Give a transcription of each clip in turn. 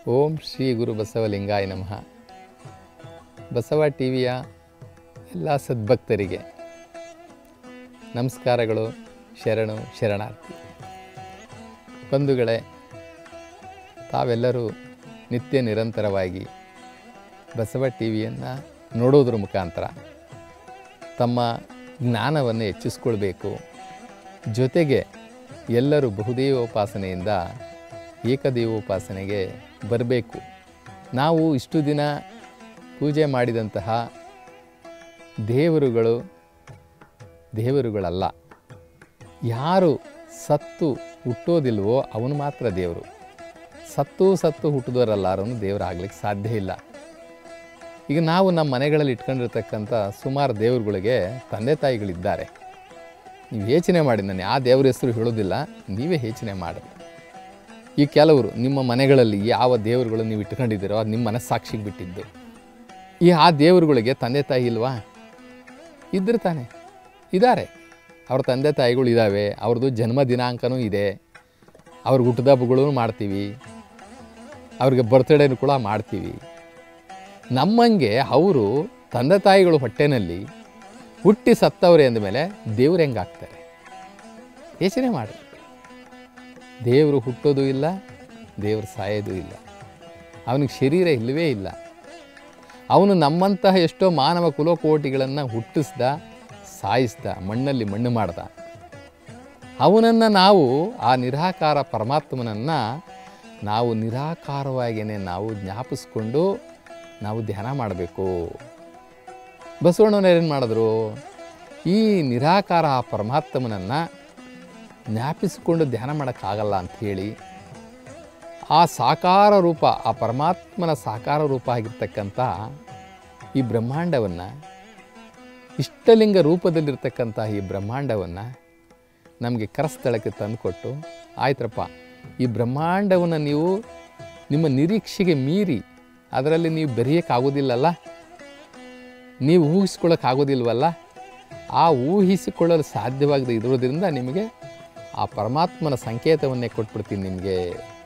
ಓಂ ಶ್ರೀ ಗುರು ಬಸವಲಿಂಗಾಯ ನಮಃ ಬಸವ ಟಿ ವಿಯ ಎಲ್ಲ ಸದ್ಭಕ್ತರಿಗೆ ನಮಸ್ಕಾರಗಳು ಶರಣು ಶರಣಾರ್ಥಿ ಬಂಧುಗಳೇ ತಾವೆಲ್ಲರೂ ನಿತ್ಯ ನಿರಂತರವಾಗಿ ಬಸವ ಟಿ ವಿಯನ್ನು ನೋಡೋದ್ರ ಮುಖಾಂತರ ತಮ್ಮ ಜ್ಞಾನವನ್ನು ಹೆಚ್ಚಿಸ್ಕೊಳ್ಬೇಕು ಜೊತೆಗೆ ಎಲ್ಲರೂ ಬಹುದೇವೋಪಾಸನೆಯಿಂದ ಏಕದೇವೋಪಾಸನೆಗೆ ಬರಬೇಕು ನಾವು ಇಷ್ಟು ದಿನ ಪೂಜೆ ಮಾಡಿದಂತಹ ದೇವರುಗಳು ದೇವರುಗಳಲ್ಲ ಯಾರು ಸತ್ತು ಹುಟ್ಟೋದಿಲ್ವೋ ಅವನು ಮಾತ್ರ ದೇವರು ಸತ್ತು ಸತ್ತು ಹುಟ್ಟಿದವರಲ್ಲಾರನು ದೇವರಾಗ್ಲಿಕ್ಕೆ ಸಾಧ್ಯ ಇಲ್ಲ ಈಗ ನಾವು ನಮ್ಮ ಮನೆಗಳಲ್ಲಿ ಇಟ್ಕೊಂಡಿರ್ತಕ್ಕಂಥ ಸುಮಾರು ದೇವರುಗಳಿಗೆ ತಂದೆ ತಾಯಿಗಳಿದ್ದಾರೆ ನೀವು ಯೋಚನೆ ಮಾಡಿ ನಾನು ಯಾವ ದೇವ್ರ ಹೆಸರು ಹೇಳೋದಿಲ್ಲ ನೀವೇ ಯೋಚನೆ ಮಾಡಿ ಈ ಕೆಲವರು ನಿಮ್ಮ ಮನೆಗಳಲ್ಲಿ ಯಾವ ದೇವರುಗಳು ನೀವು ಇಟ್ಕೊಂಡಿದ್ದೀರೋ ಅದು ನಿಮ್ಮ ಮನಸ್ಸಾಕ್ಷಿಗೆ ಬಿಟ್ಟಿದ್ದು ಈ ಆ ದೇವರುಗಳಿಗೆ ತಂದೆ ತಾಯಿ ಇಲ್ವಾ ಇದ್ರೆ ತಾನೆ ಇದ್ದಾರೆ ಅವ್ರ ತಂದೆ ತಾಯಿಗಳು ಇದ್ದಾವೆ ಅವ್ರದ್ದು ಜನ್ಮ ದಿನಾಂಕನೂ ಇದೆ ಅವ್ರಿಗೆ ಹುಟ್ಟಿದಬ್ಬಗಳು ಮಾಡ್ತೀವಿ ಅವ್ರಿಗೆ ಬರ್ತ್ಡೇನು ಕೂಡ ಮಾಡ್ತೀವಿ ನಮ್ಮಂಗೆ ಅವರು ತಂದೆ ತಾಯಿಗಳು ಹೊಟ್ಟೆನಲ್ಲಿ ಹುಟ್ಟಿ ಸತ್ತವ್ರೆ ಅಂದಮೇಲೆ ದೇವ್ರು ಹೆಂಗಾಗ್ತಾರೆ ಯೋಚನೆ ಮಾಡಿ ದೇವರು ಹುಟ್ಟೋದು ಇಲ್ಲ ದೇವರು ಸಾಯೋದು ಇಲ್ಲ ಅವನಿಗೆ ಶರೀರ ಇಲ್ಲವೇ ಇಲ್ಲ ಅವನು ನಮ್ಮಂತಹ ಎಷ್ಟೋ ಮಾನವ ಕುಲಕೋಟಿಗಳನ್ನು ಹುಟ್ಟಿಸ್ದ ಸಾಯಿಸ್ದ ಮಣ್ಣಲ್ಲಿ ಮಣ್ಣು ಮಾಡ್ದ ಅವನನ್ನು ನಾವು ಆ ನಿರಾಕಾರ ಪರಮಾತ್ಮನನ್ನು ನಾವು ನಿರಾಕಾರವಾಗಿಯೇ ನಾವು ಜ್ಞಾಪಿಸ್ಕೊಂಡು ನಾವು ಧ್ಯಾನ ಮಾಡಬೇಕು ಬಸವಣ್ಣವ್ರು ಏನು ಮಾಡಿದ್ರು ಈ ನಿರಾಕಾರ ಆ ಪರಮಾತ್ಮನನ್ನು ಜ್ಞಾಪಿಸಿಕೊಂಡು ಧ್ಯಾನ ಮಾಡೋಕ್ಕಾಗಲ್ಲ ಅಂಥೇಳಿ ಆ ಸಾಕಾರ ರೂಪ ಆ ಪರಮಾತ್ಮನ ಸಾಕಾರ ರೂಪ ಆಗಿರ್ತಕ್ಕಂಥ ಈ ಬ್ರಹ್ಮಾಂಡವನ್ನು ಇಷ್ಟಲಿಂಗ ರೂಪದಲ್ಲಿರ್ತಕ್ಕಂಥ ಈ ಬ್ರಹ್ಮಾಂಡವನ್ನು ನಮಗೆ ಕರಸ್ಥಳಕ್ಕೆ ತಂದುಕೊಟ್ಟು ಆಯ್ತರಪ್ಪ ಈ ಬ್ರಹ್ಮಾಂಡವನ್ನು ನೀವು ನಿಮ್ಮ ನಿರೀಕ್ಷೆಗೆ ಮೀರಿ ಅದರಲ್ಲಿ ನೀವು ಬೆರೆಯೋಕ್ಕಾಗೋದಿಲ್ಲಲ್ಲ ನೀವು ಊಹಿಸ್ಕೊಳ್ಳೋಕ್ಕಾಗೋದಿಲ್ವಲ್ಲ ಆ ಊಹಿಸಿಕೊಳ್ಳಲು ಸಾಧ್ಯವಾಗದೆ ಇರೋದ್ರಿಂದ ನಿಮಗೆ ಆ ಪರಮಾತ್ಮನ ಸಂಕೇತವನ್ನೇ ಕೊಟ್ಬಿಡ್ತೀನಿ ನಿಮಗೆ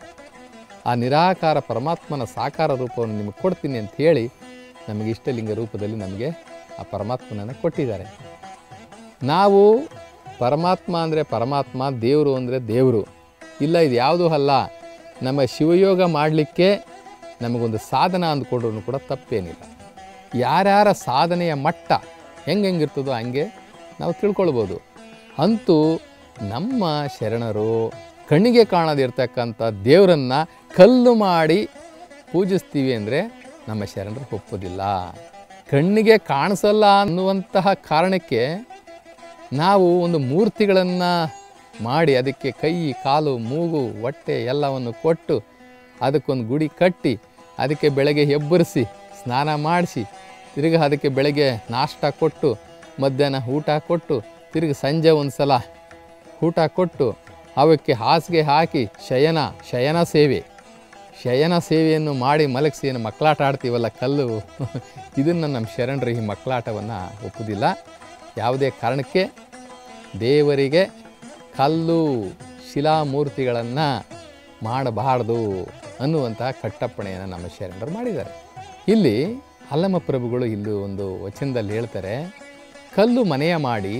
ಆ ನಿರಾಕಾರ ಪರಮಾತ್ಮನ ಸಾಕಾರ ರೂಪವನ್ನು ನಿಮಗೆ ಕೊಡ್ತೀನಿ ಅಂತ ಹೇಳಿ ನಮಗೆ ಇಷ್ಟಲಿಂಗ ರೂಪದಲ್ಲಿ ನಮಗೆ ಆ ಪರಮಾತ್ಮನನ್ನು ಕೊಟ್ಟಿದ್ದಾರೆ ನಾವು ಪರಮಾತ್ಮ ಅಂದರೆ ಪರಮಾತ್ಮ ದೇವರು ಅಂದರೆ ದೇವರು ಇಲ್ಲ ಇದು ಯಾವುದೂ ಅಲ್ಲ ನಮ್ಮ ಶಿವಯೋಗ ಮಾಡಲಿಕ್ಕೆ ನಮಗೊಂದು ಸಾಧನ ಅಂದ್ಕೊಂಡ್ರೂ ಕೂಡ ತಪ್ಪೇನಿಲ್ಲ ಯಾರ್ಯಾರ ಸಾಧನೆಯ ಮಟ್ಟ ಹೆಂಗೆ ಹೆಂಗಿರ್ತದೋ ಹಂಗೆ ನಾವು ತಿಳ್ಕೊಳ್ಬೋದು ಅಂತೂ ನಮ್ಮ ಶರಣರು ಕಣ್ಣಿಗೆ ಕಾಣದಿರ್ತಕ್ಕಂಥ ದೇವರನ್ನು ಕಲ್ಲು ಮಾಡಿ ಪೂಜಿಸ್ತೀವಿ ಅಂದರೆ ನಮ್ಮ ಶರಣರು ಒಪ್ಪೋದಿಲ್ಲ ಕಣ್ಣಿಗೆ ಕಾಣಿಸಲ್ಲ ಅನ್ನುವಂತಹ ಕಾರಣಕ್ಕೆ ನಾವು ಒಂದು ಮೂರ್ತಿಗಳನ್ನು ಮಾಡಿ ಅದಕ್ಕೆ ಕೈ ಕಾಲು ಮೂಗು ಹೊಟ್ಟೆ ಎಲ್ಲವನ್ನು ಕೊಟ್ಟು ಅದಕ್ಕೊಂದು ಗುಡಿ ಕಟ್ಟಿ ಅದಕ್ಕೆ ಬೆಳಗ್ಗೆ ಎಬ್ಬರಿಸಿ ಸ್ನಾನ ಮಾಡಿಸಿ ತಿರುಗಿ ಅದಕ್ಕೆ ಬೆಳಗ್ಗೆ ನಾಷ್ಟ ಕೊಟ್ಟು ಮಧ್ಯಾಹ್ನ ಊಟ ಕೊಟ್ಟು ತಿರುಗಿ ಸಂಜೆ ಒಂದು ಸಲ ಊಟ ಕೊಟ್ಟು ಅವಕ್ಕೆ ಹಾಸಿಗೆ ಹಾಕಿ ಶಯನ ಶಯನ ಸೇವೆ ಶಯನ ಸೇವೆಯನ್ನು ಮಾಡಿ ಮಲಗಿಸಿ ಏನು ಮಕ್ಕಳಾಟ ಆಡ್ತೀವಲ್ಲ ಕಲ್ಲು ಇದನ್ನು ನಮ್ಮ ಶರಣರು ಈ ಮಕ್ಕಳಾಟವನ್ನು ಒಪ್ಪುವುದಿಲ್ಲ ಯಾವುದೇ ಕಾರಣಕ್ಕೆ ದೇವರಿಗೆ ಕಲ್ಲು ಶಿಲಾಮೂರ್ತಿಗಳನ್ನು ಮಾಡಬಾರ್ದು ಅನ್ನುವಂತಹ ಕಟ್ಟಪ್ಪಣೆಯನ್ನು ನಮ್ಮ ಶರಣರು ಮಾಡಿದ್ದಾರೆ ಇಲ್ಲಿ ಅಲ್ಲಮ ಪ್ರಭುಗಳು ಇಲ್ಲಿ ಒಂದು ವಚನದಲ್ಲಿ ಹೇಳ್ತಾರೆ ಕಲ್ಲು ಮನೆಯ ಮಾಡಿ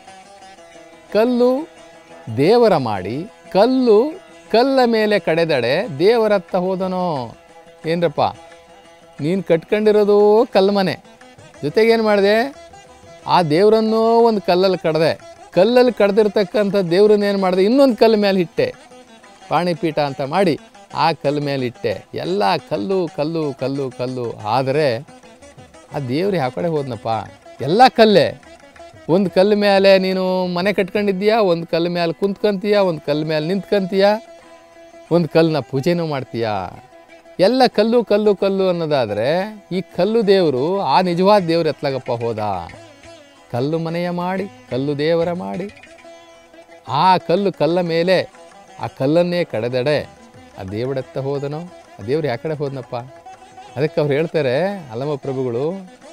ಕಲ್ಲು ದೇವರ ಮಾಡಿ ಕಲ್ಲು ಕಲ್ಲ ಮೇಲೆ ಕಡೆದಡೆ ದೇವರತ್ತ ಹೋದನೋ ಏನ್ರಪ್ಪ ನೀನು ಕಟ್ಕೊಂಡಿರೋದು ಕಲ್ಲು ಮನೆ ಜೊತೆಗೇನು ಮಾಡಿದೆ ಆ ದೇವರನ್ನೂ ಒಂದು ಕಲ್ಲಲ್ಲಿ ಕಡ್ದೆ ಕಲ್ಲಲ್ಲಿ ಕಡ್ದಿರ್ತಕ್ಕಂಥ ದೇವ್ರನ್ನ ಏನು ಮಾಡಿದೆ ಇನ್ನೊಂದು ಕಲ್ಲು ಮೇಲೆ ಇಟ್ಟೆ ಪಾಣಿಪೀಠ ಅಂತ ಮಾಡಿ ಆ ಕಲ್ಲು ಮೇಲೆ ಇಟ್ಟೆ ಎಲ್ಲ ಕಲ್ಲು ಕಲ್ಲು ಕಲ್ಲು ಕಲ್ಲು ಆದರೆ ಆ ದೇವ್ರು ಯಾವ ಕಡೆ ಹೋದ್ನಪ್ಪ ಎಲ್ಲ ಕಲ್ಲೇ ಒಂದು ಕಲ್ಲು ಮೇಲೆ ನೀನು ಮನೆ ಕಟ್ಕೊಂಡಿದ್ದೀಯಾ ಒಂದು ಕಲ್ಲು ಮೇಲೆ ಕುಂತ್ಕೊಂತೀಯ ಒಂದು ಕಲ್ಲು ಮೇಲೆ ನಿಂತ್ಕೊಂತೀಯ ಒಂದು ಕಲ್ಲನ್ನ ಪೂಜೆನೂ ಮಾಡ್ತೀಯಾ ಎಲ್ಲ ಕಲ್ಲು ಕಲ್ಲು ಕಲ್ಲು ಅನ್ನೋದಾದರೆ ಈ ಕಲ್ಲು ದೇವರು ಆ ನಿಜವಾದ ದೇವ್ರು ಎತ್ಲಾಗಪ್ಪ ಹೋದ ಕಲ್ಲು ಮನೆಯ ಮಾಡಿ ಕಲ್ಲು ದೇವರ ಮಾಡಿ ಆ ಕಲ್ಲು ಕಲ್ಲ ಮೇಲೆ ಆ ಕಲ್ಲನ್ನೇ ಕಡೆದಡೆ ಆ ದೇವಡೆತ್ತ ಹೋದನೋ ಆ ದೇವ್ರು ಯಾವ ಕಡೆ ಹೋದನಪ್ಪ ಅದಕ್ಕೆ ಅವ್ರು ಹೇಳ್ತಾರೆ ಅಲ್ಲಮ ಪ್ರಭುಗಳು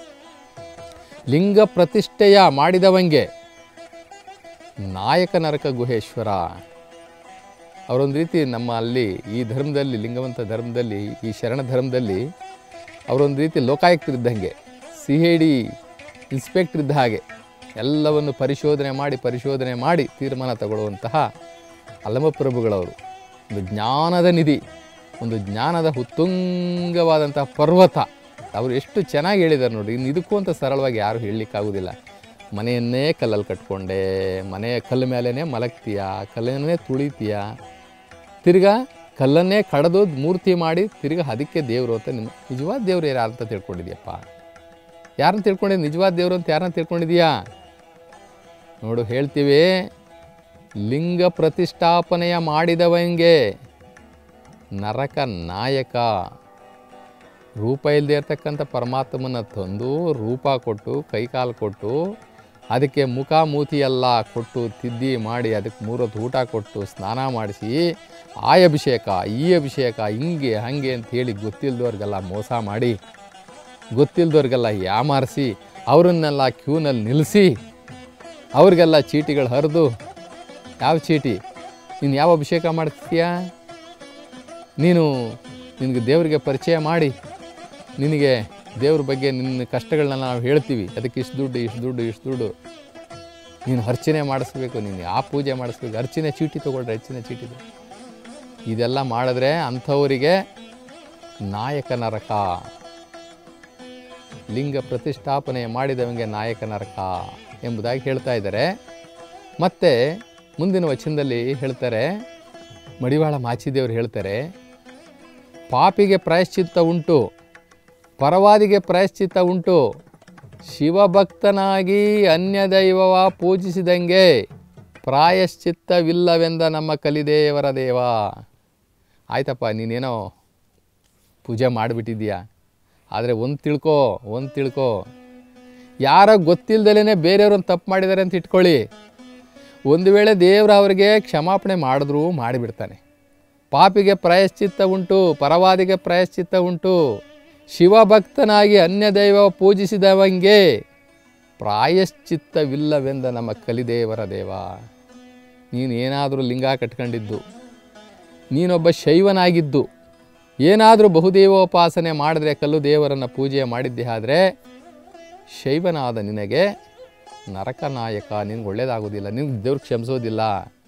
ಲಿಂಗ ಪ್ರತಿಷ್ಠೆಯ ಮಾಡಿದವಂಗೆ ನಾಯಕ ನರಕ ಗುಹೇಶ್ವರ ಅವರೊಂದು ರೀತಿ ನಮ್ಮ ಅಲ್ಲಿ ಈ ಧರ್ಮದಲ್ಲಿ ಲಿಂಗವಂತ ಧರ್ಮದಲ್ಲಿ ಈ ಶರಣ ಧರ್ಮದಲ್ಲಿ ಅವರೊಂದು ರೀತಿ ಲೋಕಾಯುಕ್ತರಿದ್ದಂಗೆ ಸಿ ಐ ಡಿ ಇನ್ಸ್ಪೆಕ್ಟರ್ ಇದ್ದ ಹಾಗೆ ಎಲ್ಲವನ್ನು ಪರಿಶೋಧನೆ ಮಾಡಿ ಪರಿಶೋಧನೆ ಮಾಡಿ ತೀರ್ಮಾನ ತಗೊಳ್ಳುವಂತಹ ಅಲ್ಲಮಪ್ರಭುಗಳವರು ಒಂದು ಜ್ಞಾನದ ನಿಧಿ ಒಂದು ಜ್ಞಾನದ ಉತ್ತುಂಗವಾದಂತಹ ಪರ್ವತ ಅವರು ಎಷ್ಟು ಚೆನ್ನಾಗಿ ಹೇಳಿದ್ದಾರೆ ನೋಡಿ ಇನ್ನು ಇದಕ್ಕೂ ಅಂತ ಸರಳವಾಗಿ ಯಾರು ಹೇಳಲಿಕ್ಕಾಗೋದಿಲ್ಲ ಮನೆಯನ್ನೇ ಕಲ್ಲಲ್ಲಿ ಕಟ್ಕೊಂಡೆ ಮನೆಯ ಕಲ್ಲು ಮೇಲೇ ಮಲಗ್ತೀಯ ಕಲ್ಲನ್ನೇ ತುಳಿತೀಯ ತಿರ್ಗಾ ಕಲ್ಲನ್ನೇ ಕಡ್ದು ಮೂರ್ತಿ ಮಾಡಿ ತಿರ್ಗಾ ಅದಕ್ಕೆ ದೇವರು ಅಂತ ನಿಮ್ಮ ನಿಜವಾದ ದೇವ್ರು ಯಾರು ಅಂತ ತಿಳ್ಕೊಂಡಿದ್ಯಪ್ಪ ಯಾರನ್ನ ತಿಳ್ಕೊಂಡಿದ್ದು ನಿಜವಾದ ದೇವರು ಅಂತ ಯಾರನ್ನ ತಿಳ್ಕೊಂಡಿದ್ಯಾ ನೋಡು ಹೇಳ್ತೀವಿ ಲಿಂಗ ಪ್ರತಿಷ್ಠಾಪನೆಯ ಮಾಡಿದವಂಗೆ ನರಕ ನಾಯಕ ರೂಪ ಇಲ್ಲದೆ ಇರ್ತಕ್ಕಂಥ ಪರಮಾತ್ಮನ ತಂದು ರೂಪ ಕೊಟ್ಟು ಕೈಕಾಲು ಕೊಟ್ಟು ಅದಕ್ಕೆ ಮುಖ ಮೂತಿ ಎಲ್ಲ ಕೊಟ್ಟು ತಿದ್ದಿ ಮಾಡಿ ಅದಕ್ಕೆ ಮೂರೊತ್ತು ಊಟ ಕೊಟ್ಟು ಸ್ನಾನ ಮಾಡಿಸಿ ಆ ಅಭಿಷೇಕ ಈ ಅಭಿಷೇಕ ಹಿಂಗೆ ಹಾಗೆ ಅಂತ ಹೇಳಿ ಗೊತ್ತಿಲ್ದವ್ರಿಗೆಲ್ಲ ಮೋಸ ಮಾಡಿ ಗೊತ್ತಿಲ್ದವ್ರಿಗೆಲ್ಲ ಯಾಮಾರಿಸಿ ಅವರನ್ನೆಲ್ಲ ಕ್ಯೂನಲ್ಲಿ ನಿಲ್ಲಿಸಿ ಅವ್ರಿಗೆಲ್ಲ ಚೀಟಿಗಳು ಹರಿದು ಯಾವ ಚೀಟಿ ನೀನು ಯಾವ ಅಭಿಷೇಕ ಮಾಡ್ತೀಯಾ ನೀನು ನಿನಗೆ ದೇವರಿಗೆ ಪರಿಚಯ ಮಾಡಿ ನಿನಗೆ ದೇವ್ರ ಬಗ್ಗೆ ನಿನ್ನ ಕಷ್ಟಗಳನ್ನ ನಾವು ಹೇಳ್ತೀವಿ ಅದಕ್ಕೆ ಇಷ್ಟು ದುಡ್ಡು ಇಷ್ಟು ದುಡ್ಡು ಇಷ್ಟು ದುಡ್ಡು ನೀನು ಅರ್ಚನೆ ಮಾಡಿಸ್ಬೇಕು ನೀನು ಆ ಪೂಜೆ ಮಾಡಿಸ್ಬೇಕು ಅರ್ಚನೆ ಚೀಟಿ ತೊಗೊಳ್ರೆ ಅರ್ಚನೆ ಚೀಟಿ ತಗೊ. ಇದೆಲ್ಲ ಮಾಡಿದ್ರೆ ಅಂಥವರಿಗೆ ನಾಯಕ ನರಕ ಲಿಂಗ ಪ್ರತಿಷ್ಠಾಪನೆ ಮಾಡಿದವಂಗೆ ನಾಯಕ ನರಕ ಎಂಬುದಾಗಿ ಹೇಳ್ತಾ ಇದ್ದಾರೆ ಮತ್ತು ಮುಂದಿನ ವಚನದಲ್ಲಿ ಹೇಳ್ತಾರೆ ಮಡಿವಾಳ ಮಾಚಿದೇವರು ಹೇಳ್ತಾರೆ ಪಾಪಿಗೆ ಪ್ರಾಯಶ್ಚಿತ್ತ ಉಂಟು ಪರವಾದಿಗೆ ಪ್ರಾಯಶ್ಚಿತ್ತ ಉಂಟು ಶಿವಭಕ್ತನಾಗಿ ಅನ್ಯ ದೈವವ ಪೂಜಿಸಿದಂಗೆ ಪ್ರಾಯಶ್ಚಿತ್ತವಿಲ್ಲವೆಂದ ನಮ್ಮ ಕಲಿದೇವರ ದೇವ ಆಯ್ತಪ್ಪ ನೀನೇನೋ ಪೂಜೆ ಮಾಡಿಬಿಟ್ಟಿದ್ದೀಯಾ ಆದರೆ ಒಂದು ತಿಳ್ಕೊ ಒಂದು ತಿಳ್ಕೊ ಯಾರೋ ಗೊತ್ತಿಲ್ದಲೇ ಬೇರೆಯವ್ರನ್ನ ತಪ್ಪು ಮಾಡಿದ್ದಾರೆ ಅಂತ ಇಟ್ಕೊಳ್ಳಿ ಒಂದು ವೇಳೆ ದೇವರು ಅವರಿಗೆ ಕ್ಷಮಾಪಣೆ ಮಾಡಿದ್ರೂ ಮಾಡಿಬಿಡ್ತಾನೆ ಪಾಪಿಗೆ ಪ್ರಾಯಶ್ಚಿತ್ತ ಉಂಟು ಪರವಾದಿಗೆ ಪ್ರಾಯಶ್ಚಿತ್ತ ಉಂಟು ಶಿವಭಕ್ತನಾಗಿ ಅನ್ಯ ದೈವ ಪೂಜಿಸಿದವಂಗೆ ಪ್ರಾಯಶ್ಚಿತ್ತವಿಲ್ಲವೆಂದ ನಮ್ಮ ಕಲಿದೇವರ ದೇವ ನೀನು ಏನಾದರೂ ಲಿಂಗ ಕಟ್ಕೊಂಡಿದ್ದು ನೀನೊಬ್ಬ ಶೈವನಾಗಿದ್ದು ಏನಾದರೂ ಬಹುದೇವೋಪಾಸನೆ ಮಾಡಿದ್ರೆ ಕಲ್ಲು ದೇವರನ್ನು ಪೂಜೆ ಮಾಡಿದ್ದೆ ಆದರೆ ಶೈವನಾದ ನಿನಗೆ ನರಕ ನಾಯಕ ನಿನ್ಗೆ ಒಳ್ಳೇದಾಗೋದಿಲ್ಲ ನಿನ್ಗೆ ದೇವ್ರು ಕ್ಷಮಿಸೋದಿಲ್ಲ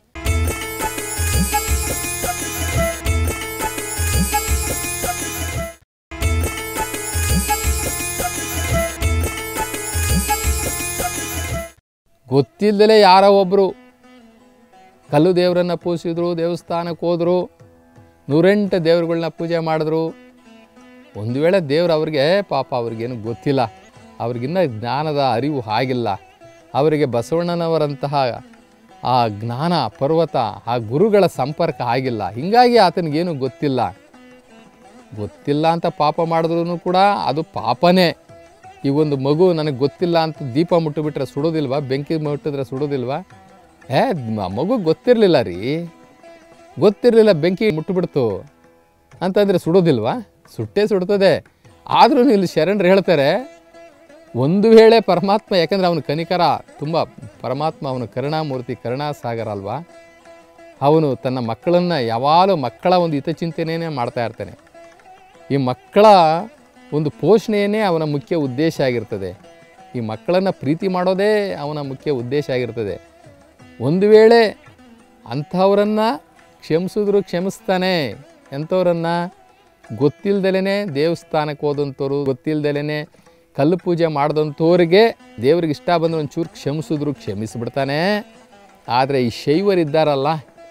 ಗೊತ್ತಿಲ್ಲದಲೇ ಯಾರೋ ಒಬ್ಬರು ಕಲ್ಲು ದೇವರನ್ನು ಪೂಜಿಸಿದ್ರು ದೇವಸ್ಥಾನಕ್ಕೆ ಹೋದರು ನೂರೆಂಟು ದೇವ್ರುಗಳನ್ನ ಪೂಜೆ ಮಾಡಿದ್ರು ಒಂದು ವೇಳೆ ದೇವ್ರು ಅವ್ರಿಗೆ ಪಾಪ ಅವ್ರಿಗೇನು ಗೊತ್ತಿಲ್ಲ ಅವ್ರಿಗಿನ್ನ ಜ್ಞಾನದ ಅರಿವು ಆಗಿಲ್ಲ ಅವರಿಗೆ ಬಸವಣ್ಣನವರಂತಹ ಆ ಜ್ಞಾನ ಪರ್ವತ ಆ ಗುರುಗಳ ಸಂಪರ್ಕ ಆಗಿಲ್ಲ ಹೀಗಾಗಿ ಆತನಿಗೇನು ಗೊತ್ತಿಲ್ಲ ಗೊತ್ತಿಲ್ಲ ಅಂತ ಪಾಪ ಮಾಡಿದ್ರು ಕೂಡ ಅದು ಪಾಪನೇ ಈ ಒಂದು ಮಗು ನನಗೆ ಗೊತ್ತಿಲ್ಲ ಅಂತ ದೀಪ ಮುಟ್ಟಿಬಿಟ್ರೆ ಸುಡೋದಿಲ್ವಾ ಬೆಂಕಿ ಮುಟ್ಟಿದ್ರೆ ಸುಡೋದಿಲ್ವಾ ಏ ಮ- ಮಗು ಗೊತ್ತಿರಲಿಲ್ಲ ರೀ ಗೊತ್ತಿರಲಿಲ್ಲ ಬೆಂಕಿ ಮುಟ್ಟಿಬಿಡ್ತು ಅಂತಂದರೆ ಸುಡೋದಿಲ್ವಾ ಸುಟ್ಟೇ ಸುಡ್ತದೆ ಆದ್ರೂ ಇಲ್ಲಿ ಶರಣರು ಹೇಳ್ತಾರೆ ಒಂದು ವೇಳೆ ಪರಮಾತ್ಮ ಯಾಕಂದರೆ ಅವನು ಕನಿಕರ ತುಂಬ ಪರಮಾತ್ಮ ಅವನು ಕರುಣಾಮೂರ್ತಿ ಕರುಣಾಸಾಗರ ಅಲ್ವಾ ಅವನು ತನ್ನ ಮಕ್ಕಳನ್ನು ಯಾವಾಗಲೂ ಮಕ್ಕಳ ಒಂದು ಹಿತಚಿಂತನೆಯೇ ಮಾಡ್ತಾ ಇರ್ತಾನೆ ಈ ಮಕ್ಕಳ ಒಂದು ಪೋಷಣೆಯೇ ಅವನ ಮುಖ್ಯ ಉದ್ದೇಶ ಆಗಿರ್ತದೆ ಈ ಮಕ್ಕಳನ್ನು ಪ್ರೀತಿ ಮಾಡೋದೇ ಅವನ ಮುಖ್ಯ ಉದ್ದೇಶ ಆಗಿರ್ತದೆ ಒಂದು ವೇಳೆ ಅಂಥವರನ್ನು ಕ್ಷಮಿಸಿದ್ರು ಕ್ಷಮಿಸ್ತಾನೆ ಎಂಥವ್ರನ್ನು ಗೊತ್ತಿಲ್ದಲೇ ದೇವಸ್ಥಾನಕ್ಕೆ ಹೋದಂಥವ್ರು ಗೊತ್ತಿಲ್ದಲೇ ಕಲ್ಲು ಪೂಜೆ ಮಾಡಿದಂಥವ್ರಿಗೆ ದೇವ್ರಿಗೆ ಇಷ್ಟ ಬಂದ್ರೆ ಒಂಚೂರು ಕ್ಷಮಿಸಿದ್ರು ಕ್ಷಮಿಸಿಬಿಡ್ತಾನೆ ಆದರೆ ಈ ಶೈವರಿದ್ದಾರಲ್ಲ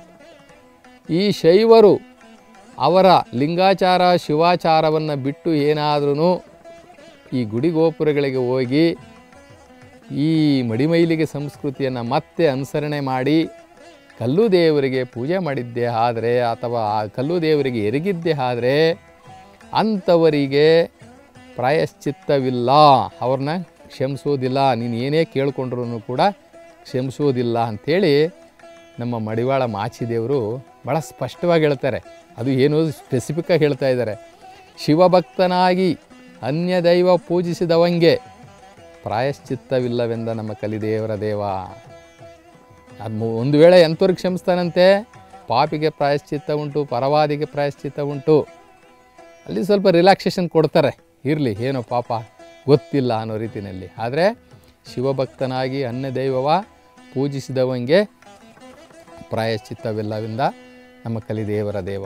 ಈ ಶೈವರು ಅವರ ಲಿಂಗಾಚಾರ ಶಿವಾಚಾರವನ್ನು ಬಿಟ್ಟು ಏನಾದ್ರೂ ಈ ಗುಡಿ ಗೋಪುರಗಳಿಗೆ ಹೋಗಿ ಈ ಮಡಿಮೈಲಿಗೆ ಸಂಸ್ಕೃತಿಯನ್ನು ಮತ್ತೆ ಅನುಸರಣೆ ಮಾಡಿ ಕಲ್ಲು ದೇವರಿಗೆ ಪೂಜೆ ಮಾಡಿದ್ದೆ ಆದರೆ ಅಥವಾ ಆ ಕಲ್ಲು ದೇವರಿಗೆ ಎರಗಿದ್ದೆ ಆದರೆ ಅಂಥವರಿಗೆ ಪ್ರಾಯಶ್ಚಿತ್ತವಿಲ್ಲ ಅವ್ರನ್ನ ಕ್ಷಮಿಸೋದಿಲ್ಲ ನೀನು ಏನೇ ಕೇಳ್ಕೊಂಡ್ರೂ ಕೂಡ ಕ್ಷಮಿಸೋದಿಲ್ಲ ಅಂಥೇಳಿ ನಮ್ಮ ಮಡಿವಾಳ ಮಾಚಿದೇವರು ಭಾಳ ಸ್ಪಷ್ಟವಾಗಿ ಹೇಳ್ತಾರೆ ಅದು ಏನು ಸ್ಪೆಸಿಫಿಕ್ಕಾಗಿ ಹೇಳ್ತಾ ಇದ್ದಾರೆ ಶಿವಭಕ್ತನಾಗಿ ಅನ್ಯ ದೈವ ಪೂಜಿಸಿದವಂಗೆ ಪ್ರಾಯಶ್ಚಿತ್ತವಿಲ್ಲವೆಂದ ನಮ್ಮ ಕಲಿದೇವರ ದೇವ ಅದು ಒಂದು ವೇಳೆ ಎಂಥವ್ರಿಗೆ ಕ್ಷಮಿಸ್ತಾನಂತೆ ಪಾಪಿಗೆ ಪ್ರಾಯಶ್ಚಿತ್ತ ಉಂಟು ಪರವಾದಿಗೆ ಪ್ರಾಯಶ್ಚಿತ್ತ ಉಂಟು ಅಲ್ಲಿ ಸ್ವಲ್ಪ ರಿಲ್ಯಾಕ್ಸೇಷನ್ ಕೊಡ್ತಾರೆ ಇರಲಿ ಏನೋ ಪಾಪ ಗೊತ್ತಿಲ್ಲ ಅನ್ನೋ ರೀತಿಯಲ್ಲಿ ಆದರೆ ಶಿವಭಕ್ತನಾಗಿ ಅನ್ಯ ದೈವವ ಪೂಜಿಸಿದವಂಗೆ ಪ್ರಾಯಶ್ಚಿತ್ತವಿಲ್ಲವಿಂದ ನಮ್ಮ ಕಲಿದೇವರ ದೇವ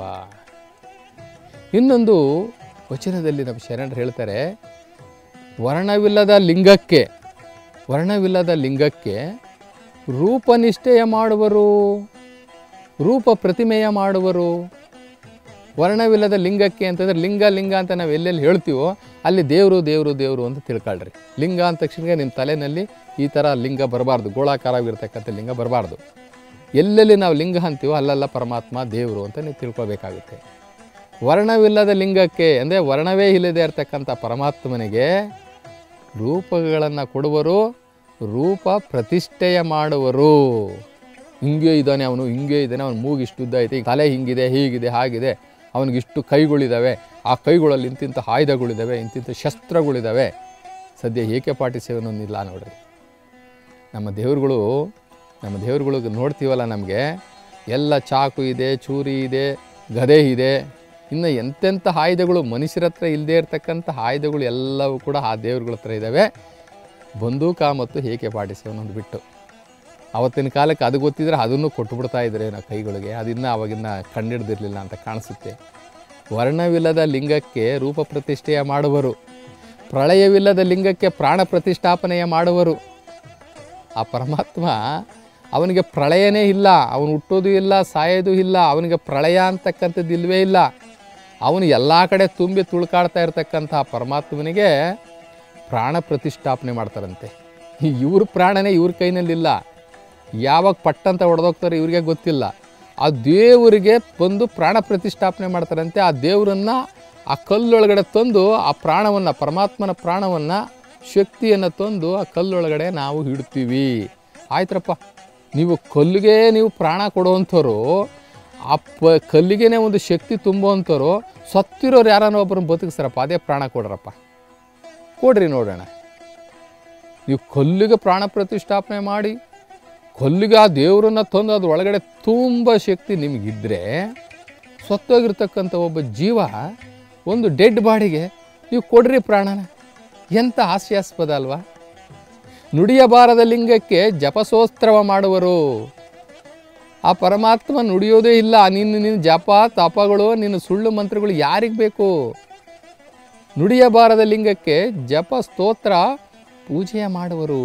ಇನ್ನೊಂದು ವಚನದಲ್ಲಿ ನಮ್ಮ ಶರಣರು ಹೇಳ್ತಾರೆ ವರ್ಣವಿಲ್ಲದ ಲಿಂಗಕ್ಕೆ ವರ್ಣವಿಲ್ಲದ ಲಿಂಗಕ್ಕೆ ರೂಪನಿಷ್ಠೆಯ ಮಾಡುವರು ರೂಪ ಪ್ರತಿಮೆಯ ಮಾಡುವರು ವರ್ಣವಿಲ್ಲದ ಲಿಂಗಕ್ಕೆ ಅಂತಂದ್ರೆ ಲಿಂಗ ಲಿಂಗ ಅಂತ ನಾವು ಎಲ್ಲೆಲ್ಲಿ ಹೇಳ್ತೀವೋ ಅಲ್ಲಿ ದೇವರು ದೇವರು ದೇವರು ಅಂತ ತಿಳ್ಕೊಳ್ರಿ ಲಿಂಗ ಅಂದ ತಕ್ಷಣ ನಿಮ್ಮ ತಲೆಯಲ್ಲಿ ಈ ಥರ ಲಿಂಗ ಬರಬಾರ್ದು ಗೋಳಾಕಾರವಾಗಿರ್ತಕ್ಕಂಥ ಲಿಂಗ ಬರಬಾರ್ದು ಎಲ್ಲೆಲ್ಲಿ ನಾವು ಲಿಂಗ ಅಂತೀವೋ ಅಲ್ಲೆಲ್ಲ ಪರಮಾತ್ಮ ದೇವರು ಅಂತ ನೀವು ತಿಳ್ಕೊಬೇಕಾಗುತ್ತೆ ವರ್ಣವಿಲ್ಲದ ಲಿಂಗಕ್ಕೆ ಅಂದರೆ ವರ್ಣವೇ ಇಲ್ಲದೆ ಇರತಕ್ಕಂಥ ಪರಮಾತ್ಮನಿಗೆ ರೂಪಗಳನ್ನು ಕೊಡುವರು ರೂಪ ಪ್ರತಿಷ್ಠೆಯ ಮಾಡುವರು ಹಿಂಗೆ ಇದ್ದಾನೆ ಅವನು ಹಿಂಗೆ ಇದ್ದಾನೆ ಅವನು ಮೂಗು ಇಷ್ಟು ಉದ್ದ ಐತೆ ತಲೆ ಹಿಂಗಿದೆ ಹೀಗಿದೆ ಹಾಗಿದೆ ಅವನಿಗಿಷ್ಟು ಕೈಗಳಿದ್ದಾವೆ ಆ ಕೈಗಳಲ್ಲಿ ಇಂತಿಂಥ ಆಯುಧಗಳಿದ್ದಾವೆ ಇಂತಿಂಥ ಶಸ್ತ್ರಗಳಿದ್ದಾವೆ ಸದ್ಯ ಏಕೆ ಪಾಟಿ ಸೇವನೊಂದಿಲ್ಲ ನೋಡ್ರಿ ನಮ್ಮ ದೇವ್ರುಗಳು ನಮ್ಮ ದೇವ್ರುಗಳಿಗೆ ನೋಡ್ತೀವಲ್ಲ ನಮಗೆ ಎಲ್ಲ ಚಾಕು ಇದೆ ಚೂರಿ ಇದೆ ಗದೆ ಇದೆ ಇನ್ನು ಎಂತೆಂಥ ಆಯುಧಗಳು ಮನುಷ್ಯರ ಹತ್ರ ಇಲ್ಲದೆ ಇರತಕ್ಕಂಥ ಆಯುಧಗಳು ಎಲ್ಲವೂ ಕೂಡ ಆ ದೇವ್ರುಗಳ ಹತ್ರ ಇದ್ದಾವೆ ಬಂದೂಕ ಮತ್ತು ಹೇಗೆ ಪಾಟಿಸೋನೊಂದು ಬಿಟ್ಟು ಅವತ್ತಿನ ಕಾಲಕ್ಕೆ ಅದು ಗೊತ್ತಿದ್ರೆ ಅದನ್ನು ಕೊಟ್ಟುಬಿಡ್ತಾ ಇದ್ರೆ ನಾವು ಕೈಗಳಿಗೆ ಅದನ್ನು ಅವಾಗಿನ್ನ ಕಂಡಿಡ್ದಿರಲಿಲ್ಲ ಅಂತ ಕಾಣಿಸುತ್ತೆ ವರ್ಣವಿಲ್ಲದ ಲಿಂಗಕ್ಕೆ ರೂಪ ಪ್ರತಿಷ್ಠೆಯ ಮಾಡುವರು ಪ್ರಳಯವಿಲ್ಲದ ಲಿಂಗಕ್ಕೆ ಪ್ರಾಣ ಪ್ರತಿಷ್ಠಾಪನೆಯ ಮಾಡುವರು ಆ ಪರಮಾತ್ಮ ಅವನಿಗೆ ಪ್ರಳಯನೇ ಇಲ್ಲ ಅವನು ಹುಟ್ಟೋದು ಇಲ್ಲ ಸಾಯೋದು ಇಲ್ಲ ಅವನಿಗೆ ಪ್ರಳಯ ಅಂತಕ್ಕಂಥದ್ದು ಇಲ್ಲವೇ ಇಲ್ಲ ಅವನು ಎಲ್ಲ ಕಡೆ ತುಂಬಿ ತುಳ್ಕಾಡ್ತಾ ಇರ್ತಕ್ಕಂಥ ಪರಮಾತ್ಮನಿಗೆ ಪ್ರಾಣ ಪ್ರತಿಷ್ಠಾಪನೆ ಮಾಡ್ತಾರಂತೆ ಇವ್ರ ಪ್ರಾಣನೇ ಇವ್ರ ಕೈನಲ್ಲಿಲ್ಲ ಯಾವಾಗ ಪಟ್ಟಂತ ಹೊಡೆದೋಗ್ತಾರೆ ಇವ್ರಿಗೆ ಗೊತ್ತಿಲ್ಲ ಆ ದೇವರಿಗೆ ಬಂದು ಪ್ರಾಣ ಪ್ರತಿಷ್ಠಾಪನೆ ಮಾಡ್ತಾರಂತೆ ಆ ದೇವರನ್ನು ಆ ಕಲ್ಲೊಳಗಡೆ ತಂದು ಆ ಪ್ರಾಣವನ್ನು ಪರಮಾತ್ಮನ ಪ್ರಾಣವನ್ನು ಶಕ್ತಿಯನ್ನು ತಂದು ಆ ಕಲ್ಲೊಳಗಡೆ ನಾವು ಇಡ್ತೀವಿ ಆಯ್ತರಪ್ಪ ನೀವು ಕಲ್ಲಿಗೆ ನೀವು ಪ್ರಾಣ ಕೊಡುವಂಥವ್ರು ಆ ಪ ಕಲ್ಲಿಗೆನೇ ಒಂದು ಶಕ್ತಿ ತುಂಬುವಂಥವ್ರು ಸತ್ತಿರೋರು ಯಾರನ್ನೋ ಒಬ್ಬರನ್ನ ಬದುಕಿಸ್ರಪ್ಪ ಅದೇ ಪ್ರಾಣ ಕೊಡ್ರಪ್ಪ ಕೊಡ್ರಿ ನೋಡೋಣ ನೀವು ಕಲ್ಲಿಗೆ ಪ್ರಾಣ ಪ್ರತಿಷ್ಠಾಪನೆ ಮಾಡಿ ಕಲ್ಲಿಗೆ ಆ ದೇವರನ್ನ ತಂದು ಅದ್ರ ಒಳಗಡೆ ತುಂಬ ಶಕ್ತಿ ನಿಮಗಿದ್ರೆ ಸತ್ತೋಗಿರ್ತಕ್ಕಂಥ ಒಬ್ಬ ಜೀವ ಒಂದು ಡೆಡ್ ಬಾಡಿಗೆ ನೀವು ಕೊಡ್ರಿ ಪ್ರಾಣನ ಎಂಥ ಹಾಸ್ಯಾಸ್ಪದ ಅಲ್ವಾ ನುಡಿಯಬಾರದ ಲಿಂಗಕ್ಕೆ ಜಪಸೋಸ್ತ್ರವ ಮಾಡುವರು ಆ ಪರಮಾತ್ಮ ನುಡಿಯೋದೇ ಇಲ್ಲ ನಿನ್ನ ನಿನ್ನ ಜಪ ತಪಗಳು ನಿನ್ನ ಸುಳ್ಳು ಮಂತ್ರಗಳು ಯಾರಿಗೆ ಬೇಕು ನುಡಿಯಬಾರದ ಲಿಂಗಕ್ಕೆ ಜಪ ಸ್ತೋತ್ರ ಪೂಜೆಯ ಮಾಡುವರು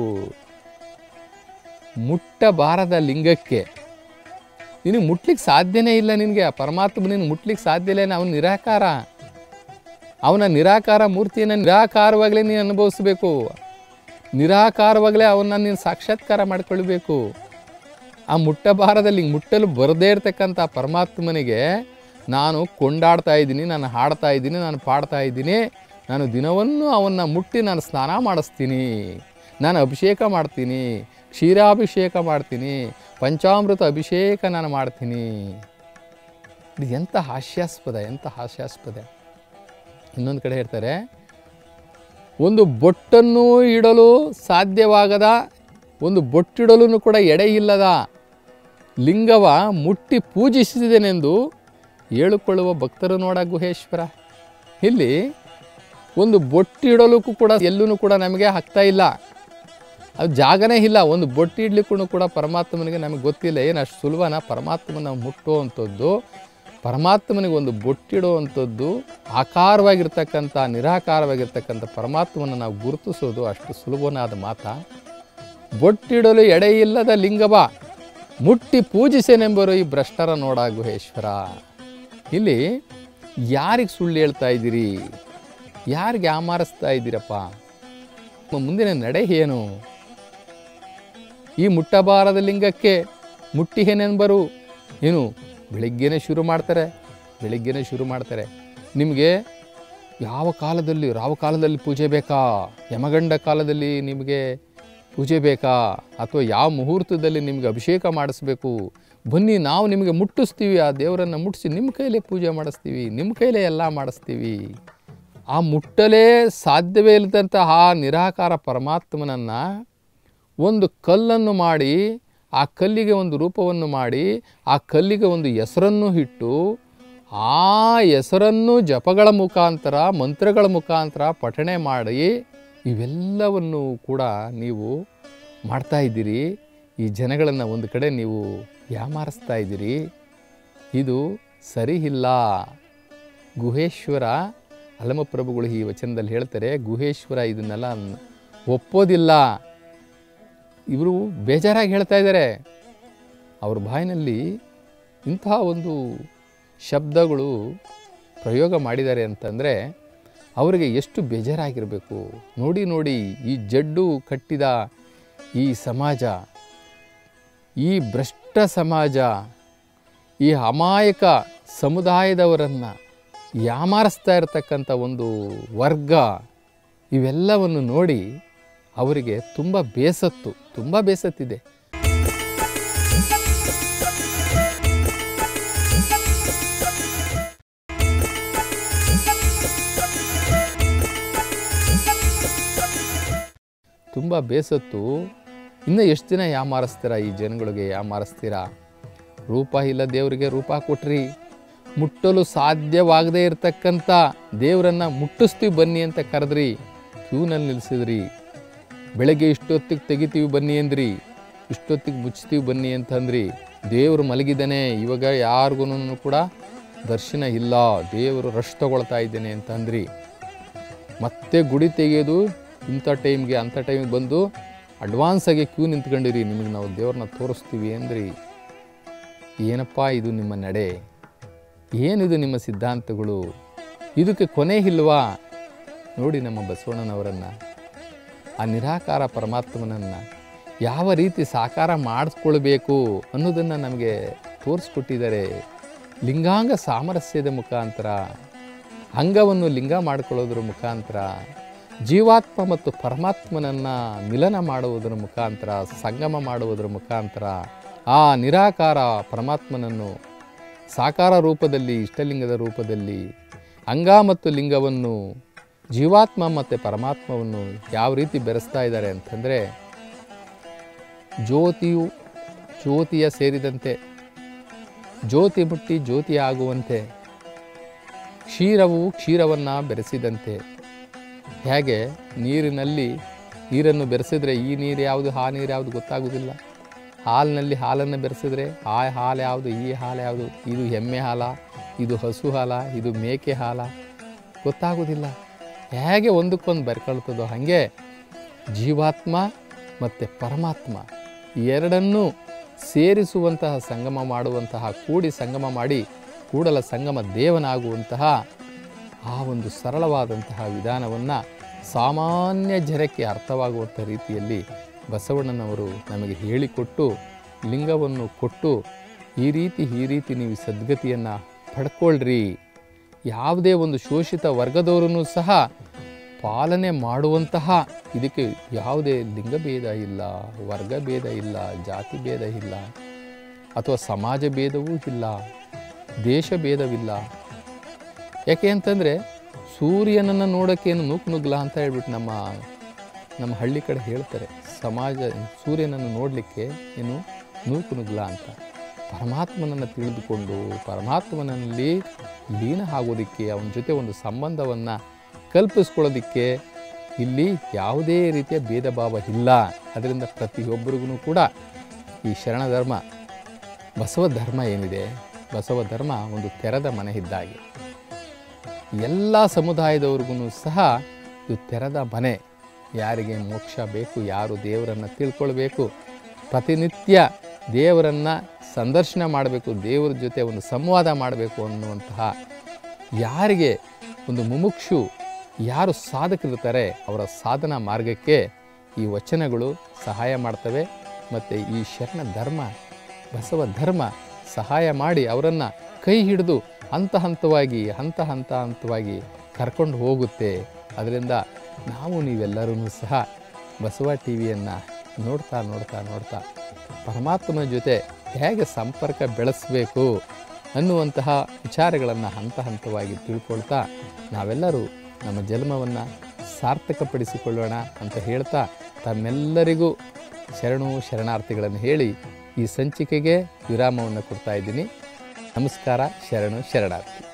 ಮುಟ್ಟಬಾರದ ಲಿಂಗಕ್ಕೆ ನಿನಗೆ ಮುಟ್ಲಿಕ್ಕೆ ಸಾಧ್ಯನೇ ಇಲ್ಲ ನಿನಗೆ ಆ ಪರಮಾತ್ಮ ನಿನಗೆ ಮುಟ್ಲಿಕ್ಕೆ ಸಾಧ್ಯ ಇಲ್ಲ ಅವನು ನಿರಾಕಾರ ಅವನ ನಿರಾಕಾರ ಮೂರ್ತಿಯನ್ನು ನಿರಾಕಾರವಾಗಲೇ ನೀನು ಅನುಭವಿಸ್ಬೇಕು ನಿರಾಕಾರವಾಗಲೇ ಅವನ್ನ ನೀನು ಸಾಕ್ಷಾತ್ಕಾರ ಮಾಡ್ಕೊಳ್ಬೇಕು ಆ ಮುಟ್ಟಬಾರದಲ್ಲಿ ಮುಟ್ಟಲು ಬರದೇ ಇರತಕ್ಕಂಥ ಪರಮಾತ್ಮನಿಗೆ ನಾನು ಕೊಂಡಾಡ್ತಾ ಇದ್ದೀನಿ ನಾನು ಹಾಡ್ತಾ ಇದ್ದೀನಿ ನಾನು ಪಾಡ್ತಾ ಇದ್ದೀನಿ ನಾನು ದಿನವನ್ನು ಅವನ್ನ ಮುಟ್ಟಿ ನಾನು ಸ್ನಾನ ಮಾಡಿಸ್ತೀನಿ ನಾನು ಅಭಿಷೇಕ ಮಾಡ್ತೀನಿ ಕ್ಷೀರಾಭಿಷೇಕ ಮಾಡ್ತೀನಿ ಪಂಚಾಮೃತ ಅಭಿಷೇಕ ನಾನು ಮಾಡ್ತೀನಿ ಇದು ಎಂಥ ಹಾಸ್ಯಾಸ್ಪದ ಎಂಥ ಹಾಸ್ಯಾಸ್ಪದ ಇನ್ನೊಂದು ಕಡೆ ಹೇಳ್ತಾರೆ ಒಂದು ಬೊಟ್ಟನ್ನು ಇಡಲು ಸಾಧ್ಯವಾಗದ ಒಂದು ಬೊಟ್ಟಿಡಲು ಕೂಡ ಎಡೆ ಇಲ್ಲದ ಲಿಂಗವ ಮುಟ್ಟಿ ಪೂಜಿಸಿದನೆಂದು ಹೇಳಿಕೊಳ್ಳುವ ಭಕ್ತರು ನೋಡ ಗುಹೇಶ್ವರ ಇಲ್ಲಿ ಒಂದು ಬೊಟ್ಟಿಡಲಿಕ್ಕೂ ಕೂಡ ಎಲ್ಲೂ ಕೂಡ ನಮಗೆ ಆಗ್ತಾ ಇಲ್ಲ ಅದು ಜಾಗನೇ ಇಲ್ಲ ಒಂದು ಬೊಟ್ಟಿ ಇಡ್ಲಿಕ್ಕೂ ಕೂಡ ಪರಮಾತ್ಮನಿಗೆ ನಮಗೆ ಗೊತ್ತಿಲ್ಲ ಏನು ಅಷ್ಟು ಸುಲಭನ ಪರಮಾತ್ಮನ ಮುಟ್ಟುವಂಥದ್ದು ಪರಮಾತ್ಮನಿಗೆ ಒಂದು ಬೊಟ್ಟಿಡುವಂಥದ್ದು ಆಕಾರವಾಗಿರ್ತಕ್ಕಂಥ ನಿರಾಕಾರವಾಗಿರ್ತಕ್ಕಂಥ ಪರಮಾತ್ಮನ ನಾವು ಗುರುತಿಸೋದು ಅಷ್ಟು ಸುಲಭನಾದ ಮಾತ ಬೊಟ್ಟಿಡಲು ಎಡೆಯಿಲ್ಲದ ಲಿಂಗವ ಮುಟ್ಟಿ ಪೂಜಿಸೆನೆಂಬರು ಈ ಭ್ರಷ್ಟರ ನೋಡ ಗುಹೇಶ್ವರ ಇಲ್ಲಿ ಯಾರಿಗೆ ಸುಳ್ಳು ಹೇಳ್ತಾ ಇದ್ದೀರಿ ಯಾರಿಗೆ ಆಮಾರಿಸ್ತಾ ಇದ್ದೀರಪ್ಪ ನಿಮ್ಮ ಮುಂದಿನ ನಡೆ ಏನು ಈ ಮುಟ್ಟಬಾರದ ಲಿಂಗಕ್ಕೆ ಮುಟ್ಟಿ ಏನೆಂಬರು ಏನು ಬೆಳಿಗ್ಗೆನೇ ಶುರು ಮಾಡ್ತಾರೆ ಬೆಳಿಗ್ಗೆನೇ ಶುರು ಮಾಡ್ತಾರೆ ನಿಮಗೆ ಯಾವ ಕಾಲದಲ್ಲಿ ರಾವ ಕಾಲದಲ್ಲಿ ಪೂಜೆ ಬೇಕಾ ಯಮಗಂಡ ಕಾಲದಲ್ಲಿ ನಿಮಗೆ ಪೂಜೆ ಬೇಕಾ ಅಥವಾ ಯಾವ ಮುಹೂರ್ತದಲ್ಲಿ ನಿಮಗೆ ಅಭಿಷೇಕ ಮಾಡಿಸ್ಬೇಕು ಬನ್ನಿ ನಾವು ನಿಮಗೆ ಮುಟ್ಟಿಸ್ತೀವಿ ಆ ದೇವರನ್ನು ಮುಟ್ಟಿಸಿ ನಿಮ್ಮ ಕೈಲೇ ಪೂಜೆ ಮಾಡಿಸ್ತೀವಿ ನಿಮ್ಮ ಕೈಲೇ ಎಲ್ಲ ಮಾಡಿಸ್ತೀವಿ ಆ ಮುಟ್ಟಲೇ ಸಾಧ್ಯವೇ ಇಲ್ಲದಂತಹ ಆ ನಿರಾಕಾರ ಪರಮಾತ್ಮನನ್ನು ಒಂದು ಕಲ್ಲನ್ನು ಮಾಡಿ ಆ ಕಲ್ಲಿಗೆ ಒಂದು ರೂಪವನ್ನು ಮಾಡಿ ಆ ಕಲ್ಲಿಗೆ ಒಂದು ಹೆಸರನ್ನು ಇಟ್ಟು ಆ ಹೆಸರನ್ನು ಜಪಗಳ ಮುಖಾಂತರ ಮಂತ್ರಗಳ ಮುಖಾಂತರ ಪಠಣೆ ಮಾಡಿ ಇವೆಲ್ಲವನ್ನು ಕೂಡ ನೀವು ಮಾಡ್ತಾ ಇದ್ದೀರಿ ಈ ಜನಗಳನ್ನು ಒಂದು ಕಡೆ ನೀವು ಯಾಮಾರಿಸ್ತಾ ಇದ್ದೀರಿ ಇದು ಸರಿ ಇಲ್ಲ ಗುಹೇಶ್ವರ ಅಲಮಪ್ರಭುಗಳು ಈ ವಚನದಲ್ಲಿ ಹೇಳ್ತಾರೆ ಗುಹೇಶ್ವರ ಇದನ್ನೆಲ್ಲ ಒಪ್ಪೋದಿಲ್ಲ ಇವರು ಬೇಜಾರಾಗಿ ಹೇಳ್ತಾ ಇದ್ದಾರೆ ಅವ್ರ ಬಾಯಿನಲ್ಲಿ ಇಂತಹ ಒಂದು ಶಬ್ದಗಳು ಪ್ರಯೋಗ ಮಾಡಿದ್ದಾರೆ ಅಂತಂದರೆ ಅವರಿಗೆ ಎಷ್ಟು ಬೇಜಾರಾಗಿರಬೇಕು ನೋಡಿ ನೋಡಿ ಈ ಜಡ್ಡು ಕಟ್ಟಿದ ಈ ಸಮಾಜ ಈ ಭ್ರಷ್ಟ ಸಮಾಜ ಈ ಅಮಾಯಕ ಸಮುದಾಯದವರನ್ನು ಯಾಮಾರಿಸ್ತಾ ಇರತಕ್ಕಂಥ ಒಂದು ವರ್ಗ ಇವೆಲ್ಲವನ್ನು ನೋಡಿ ಅವರಿಗೆ ತುಂಬ ಬೇಸತ್ತು ತುಂಬ ಬೇಸತ್ತಿದೆ ತುಂಬ ಬೇಸತ್ತು ಇನ್ನು ಎಷ್ಟು ದಿನ ಯಾಮಾರಿಸ್ತೀರಾ ಈ ಜನಗಳಿಗೆ ಯಾಮಾರಿಸ್ತೀರಾ ರೂಪ ಇಲ್ಲ ದೇವರಿಗೆ ರೂಪ ಕೊಟ್ರಿ ಮುಟ್ಟಲು ಸಾಧ್ಯವಾಗದೇ ಇರತಕ್ಕಂಥ ದೇವರನ್ನು ಮುಟ್ಟಿಸ್ತೀವಿ ಬನ್ನಿ ಅಂತ ಕರೆದ್ರಿ ಕ್ಯೂನಲ್ಲಿ ನಿಲ್ಲಿಸಿದ್ರಿ ಬೆಳಗ್ಗೆ ಇಷ್ಟೊತ್ತಿಗೆ ತೆಗಿತೀವಿ ಬನ್ನಿ ಅಂದ್ರಿ ಇಷ್ಟೊತ್ತಿಗೆ ಮುಚ್ತೀವಿ ಬನ್ನಿ ಅಂತಂದ್ರಿ ದೇವರು ಮಲಗಿದ್ದಾನೆ ಇವಾಗ ಯಾರಿಗೂ ಕೂಡ ದರ್ಶನ ಇಲ್ಲ ದೇವರು ರಶ್ ತಗೊಳ್ತಾ ಇದ್ದೇನೆ ಅಂತಂದ್ರಿ ಮತ್ತೆ ಗುಡಿ ತೆಗೆಯೋದು ಇಂಥ ಟೈಮ್ಗೆ ಅಂಥ ಟೈಮಿಗೆ ಬಂದು ಅಡ್ವಾನ್ಸಾಗಿ ಕ್ಯೂ ನಿಂತ್ಕೊಂಡಿರಿ ನಿಮಗೆ ನಾವು ದೇವ್ರನ್ನ ತೋರಿಸ್ತೀವಿ ಅಂದ್ರಿ ಏನಪ್ಪ ಇದು ನಿಮ್ಮ ನಡೆ ಏನಿದು ನಿಮ್ಮ ಸಿದ್ಧಾಂತಗಳು ಇದಕ್ಕೆ ಕೊನೆ ಇಲ್ವಾ ನೋಡಿ ನಮ್ಮ ಬಸವಣ್ಣನವರನ್ನು ಆ ನಿರಾಕಾರ ಪರಮಾತ್ಮನನ್ನು ಯಾವ ರೀತಿ ಸಾಕಾರ ಮಾಡಿಸ್ಕೊಳ್ಬೇಕು ಅನ್ನೋದನ್ನು ನಮಗೆ ತೋರಿಸ್ಕೊಟ್ಟಿದ್ದಾರೆ ಲಿಂಗಾಂಗ ಸಾಮರಸ್ಯದ ಮುಖಾಂತರ ಅಂಗವನ್ನು ಲಿಂಗ ಮಾಡಿಕೊಳ್ಳೋದ್ರ ಮುಖಾಂತರ ಜೀವಾತ್ಮ ಮತ್ತು ಪರಮಾತ್ಮನನ್ನು ಮಿಲನ ಮಾಡುವುದರ ಮುಖಾಂತರ ಸಂಗಮ ಮಾಡುವುದರ ಮುಖಾಂತರ ಆ ನಿರಾಕಾರ ಪರಮಾತ್ಮನನ್ನು ಸಾಕಾರ ರೂಪದಲ್ಲಿ ಇಷ್ಟಲಿಂಗದ ರೂಪದಲ್ಲಿ ಅಂಗ ಮತ್ತು ಲಿಂಗವನ್ನು ಜೀವಾತ್ಮ ಮತ್ತು ಪರಮಾತ್ಮವನ್ನು ಯಾವ ರೀತಿ ಬೆರೆಸ್ತಾ ಇದ್ದಾರೆ ಅಂತಂದರೆ ಜ್ಯೋತಿಯು ಜ್ಯೋತಿಯ ಸೇರಿದಂತೆ ಜ್ಯೋತಿ ಮುಟ್ಟಿ ಜ್ಯೋತಿ ಆಗುವಂತೆ ಕ್ಷೀರವು ಕ್ಷೀರವನ್ನು ಬೆರೆಸಿದಂತೆ ಹೇಗೆ ನೀರಿನಲ್ಲಿ ನೀರನ್ನು ಬೆರೆಸಿದ್ರೆ ಈ ನೀರು ಯಾವುದು ಆ ನೀರು ಯಾವುದು ಗೊತ್ತಾಗೋದಿಲ್ಲ ಹಾಲಿನಲ್ಲಿ ಹಾಲನ್ನು ಬೆರೆಸಿದ್ರೆ ಆ ಹಾಲು ಯಾವುದು ಈ ಹಾಲು ಯಾವುದು ಇದು ಎಮ್ಮೆ ಹಾಲ ಇದು ಹಸು ಹಾಲ ಇದು ಮೇಕೆ ಹಾಲ ಗೊತ್ತಾಗೋದಿಲ್ಲ ಹೇಗೆ ಒಂದಕ್ಕೊಂದು ಬೆರ್ಕೊಳ್ತದೋ ಹಾಗೆ ಜೀವಾತ್ಮ ಮತ್ತು ಪರಮಾತ್ಮ ಎರಡನ್ನೂ ಸೇರಿಸುವಂತಹ ಸಂಗಮ ಮಾಡುವಂತಹ ಕೂಡಿ ಸಂಗಮ ಮಾಡಿ ಕೂಡಲ ಸಂಗಮ ದೇವನಾಗುವಂತಹ ಆ ಒಂದು ಸರಳವಾದಂತಹ ವಿಧಾನವನ್ನು ಸಾಮಾನ್ಯ ಜನಕ್ಕೆ ಅರ್ಥವಾಗುವಂಥ ರೀತಿಯಲ್ಲಿ ಬಸವಣ್ಣನವರು ನಮಗೆ ಹೇಳಿಕೊಟ್ಟು ಲಿಂಗವನ್ನು ಕೊಟ್ಟು ಈ ರೀತಿ ಈ ರೀತಿ ನೀವು ಸದ್ಗತಿಯನ್ನು ಪಡ್ಕೊಳ್ರಿ ಯಾವುದೇ ಒಂದು ಶೋಷಿತ ವರ್ಗದವರನ್ನು ಸಹ ಪಾಲನೆ ಮಾಡುವಂತಹ ಇದಕ್ಕೆ ಯಾವುದೇ ಲಿಂಗಭೇದ ಇಲ್ಲ ವರ್ಗ ಭೇದ ಇಲ್ಲ ಜಾತಿ ಭೇದ ಇಲ್ಲ ಅಥವಾ ಸಮಾಜ ಭೇದವೂ ಇಲ್ಲ ದೇಶ ಭೇದವಿಲ್ಲ ಯಾಕೆ ಅಂತಂದರೆ ಸೂರ್ಯನನ್ನು ನೋಡೋಕ್ಕೇನು ನೂಕು ನುಗ್ಲ ಅಂತ ಹೇಳ್ಬಿಟ್ಟು ನಮ್ಮ ನಮ್ಮ ಹಳ್ಳಿ ಕಡೆ ಹೇಳ್ತಾರೆ ಸಮಾಜ ಸೂರ್ಯನನ್ನು ನೋಡಲಿಕ್ಕೆ ಏನು ನೂಕು ನುಗ್ಲ ಅಂತ ಪರಮಾತ್ಮನನ್ನು ತಿಳಿದುಕೊಂಡು ಪರಮಾತ್ಮನಲ್ಲಿ ಲೀನ ಆಗೋದಕ್ಕೆ ಅವನ ಜೊತೆ ಒಂದು ಸಂಬಂಧವನ್ನು ಕಲ್ಪಿಸ್ಕೊಳ್ಳೋದಕ್ಕೆ ಇಲ್ಲಿ ಯಾವುದೇ ರೀತಿಯ ಭೇದ ಭಾವ ಇಲ್ಲ ಅದರಿಂದ ಪ್ರತಿಯೊಬ್ಬರಿಗೂ ಕೂಡ ಈ ಶರಣ ಧರ್ಮ ಬಸವ ಧರ್ಮ ಏನಿದೆ ಬಸವ ಧರ್ಮ ಒಂದು ತೆರೆದ ಮನೆ ಇದ್ದಾಗೆ ಎಲ್ಲ ಸಮುದಾಯದವ್ರಿಗೂ ಸಹ ಇದು ತೆರೆದ ಮನೆ ಯಾರಿಗೆ ಮೋಕ್ಷ ಬೇಕು ಯಾರು ದೇವರನ್ನು ತಿಳ್ಕೊಳ್ಬೇಕು ಪ್ರತಿನಿತ್ಯ ದೇವರನ್ನು ಸಂದರ್ಶನ ಮಾಡಬೇಕು ದೇವರ ಜೊತೆ ಒಂದು ಸಂವಾದ ಮಾಡಬೇಕು ಅನ್ನುವಂತಹ ಯಾರಿಗೆ ಒಂದು ಮುಮುಕ್ಷು ಯಾರು ಸಾಧಕರಿರ್ತಾರೆ ಅವರ ಸಾಧನಾ ಮಾರ್ಗಕ್ಕೆ ಈ ವಚನಗಳು ಸಹಾಯ ಮಾಡ್ತವೆ ಮತ್ತು ಈ ಶರಣ ಧರ್ಮ ಬಸವ ಧರ್ಮ ಸಹಾಯ ಮಾಡಿ ಅವರನ್ನು ಕೈ ಹಿಡಿದು ಹಂತ ಹಂತವಾಗಿ ಹಂತ ಹಂತ ಹಂತವಾಗಿ ಕರ್ಕೊಂಡು ಹೋಗುತ್ತೆ ಅದರಿಂದ ನಾವು ನೀವೆಲ್ಲರೂ ಸಹ ಬಸವ ಟಿ ವಿಯನ್ನು ನೋಡ್ತಾ ನೋಡ್ತಾ ನೋಡ್ತಾ ಪರಮಾತ್ಮನ ಜೊತೆ ಹೇಗೆ ಸಂಪರ್ಕ ಬೆಳೆಸಬೇಕು ಅನ್ನುವಂತಹ ವಿಚಾರಗಳನ್ನು ಹಂತ ಹಂತವಾಗಿ ತಿಳ್ಕೊಳ್ತಾ ನಾವೆಲ್ಲರೂ ನಮ್ಮ ಜನ್ಮವನ್ನು ಸಾರ್ಥಕಪಡಿಸಿಕೊಳ್ಳೋಣ ಅಂತ ಹೇಳ್ತಾ ತಮ್ಮೆಲ್ಲರಿಗೂ ಶರಣು ಶರಣಾರ್ಥಿಗಳನ್ನು ಹೇಳಿ ಈ ಸಂಚಿಕೆಗೆ ವಿರಾಮವನ್ನು ಕೊಡ್ತಾ ಇದ್ದೀನಿ ನಮಸ್ಕಾರ ಶರಣು ಶರಣಾರ್ಥಿ